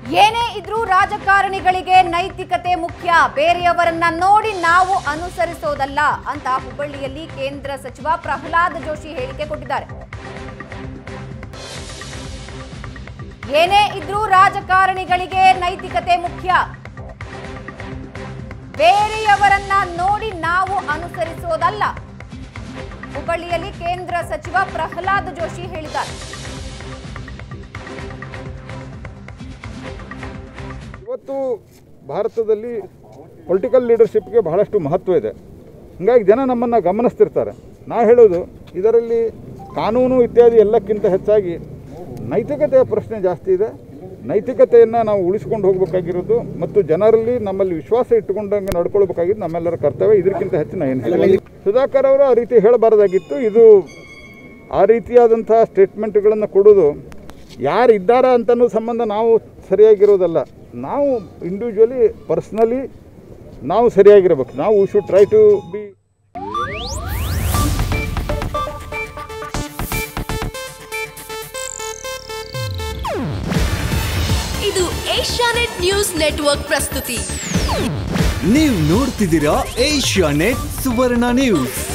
ಏನೇ ಇದ್ರೂ ರಾಜಕಾರಣಿಗಳಿಗೆ ನೈತಿಕತೆ ಮುಖ್ಯ ಬೇರೆಯವರನ್ನ ನೋಡಿ ನಾವು ಅನುಸರಿಸೋದಲ್ಲ ಅಂತ ಹುಬ್ಬಳ್ಳಿಯಲ್ಲಿ ಕೇಂದ್ರ ಸಚಿವ ಪ್ರಹ್ಲಾದ್ ಜೋಶಿ ಹೇಳಿಕೆ ಕೊಟ್ಟಿದ್ದಾರೆ ಏನೇ ಇದ್ರೂ ರಾಜಕಾರಣಿಗಳಿಗೆ ನೈತಿಕತೆ ಮುಖ್ಯ ಬೇರೆಯವರನ್ನ ನೋಡಿ ನಾವು ಅನುಸರಿಸೋದಲ್ಲ ಹುಬ್ಬಳ್ಳಿಯಲ್ಲಿ ಕೇಂದ್ರ ಸಚಿವ ಪ್ರಹ್ಲಾದ್ ಜೋಶಿ ಹೇಳಿದ್ದಾರೆ ಇವತ್ತು ಭಾರತದಲ್ಲಿ ಪೊಲಿಟಿಕಲ್ ಲೀಡರ್ಶಿಪ್ಗೆ ಬಹಳಷ್ಟು ಮಹತ್ವ ಇದೆ ಹೀಗಾಗಿ ಜನ ನಮ್ಮನ್ನು ಗಮನಿಸ್ತಿರ್ತಾರೆ ನಾ ಹೇಳೋದು ಇದರಲ್ಲಿ ಕಾನೂನು ಇತ್ಯಾದಿ ಎಲ್ಲಕ್ಕಿಂತ ಹೆಚ್ಚಾಗಿ ನೈತಿಕತೆಯ ಪ್ರಶ್ನೆ ಜಾಸ್ತಿ ಇದೆ ನೈತಿಕತೆಯನ್ನು ನಾವು ಉಳಿಸ್ಕೊಂಡು ಹೋಗಬೇಕಾಗಿರೋದು ಮತ್ತು ಜನರಲ್ಲಿ ನಮ್ಮಲ್ಲಿ ವಿಶ್ವಾಸ ಇಟ್ಟುಕೊಂಡಂಗೆ ನಡ್ಕೊಳ್ಬೇಕಾಗಿದ್ದು ನಮ್ಮೆಲ್ಲರ ಕರ್ತವ್ಯ ಇದಕ್ಕಿಂತ ಹೆಚ್ಚಿನ ಏನು ಹೇಳಿ ಸುಧಾಕರ್ ಅವರು ಆ ರೀತಿ ಹೇಳಬಾರ್ದಾಗಿತ್ತು ಇದು ಆ ರೀತಿಯಾದಂಥ ಸ್ಟೇಟ್ಮೆಂಟ್ಗಳನ್ನು ಕೊಡೋದು ಯಾರು ಇದ್ದಾರಾ ಅಂತನೂ ಸಂಬಂಧ ನಾವು ಸರಿಯಾಗಿರೋದಲ್ಲ ನಾವು ಇಂಡಿವಿಜುವಲಿ ಪರ್ಸ್ನಲಿ ನಾವು ಸರಿಯಾಗಿರ್ಬೇಕು ನಾವು ಶುಡ್ ಟ್ರೈ ಟು ಬಿ ಇದು ಏಷ್ಯಾನೆಟ್ ನ್ಯೂಸ್ ನೆಟ್ವರ್ಕ್ ಪ್ರಸ್ತುತಿ ನೀವು ನೋಡ್ತಿದ್ದೀರಾ ಏಷ್ಯಾ ನೆಟ್ ಸುವರ್ಣ ನ್ಯೂಸ್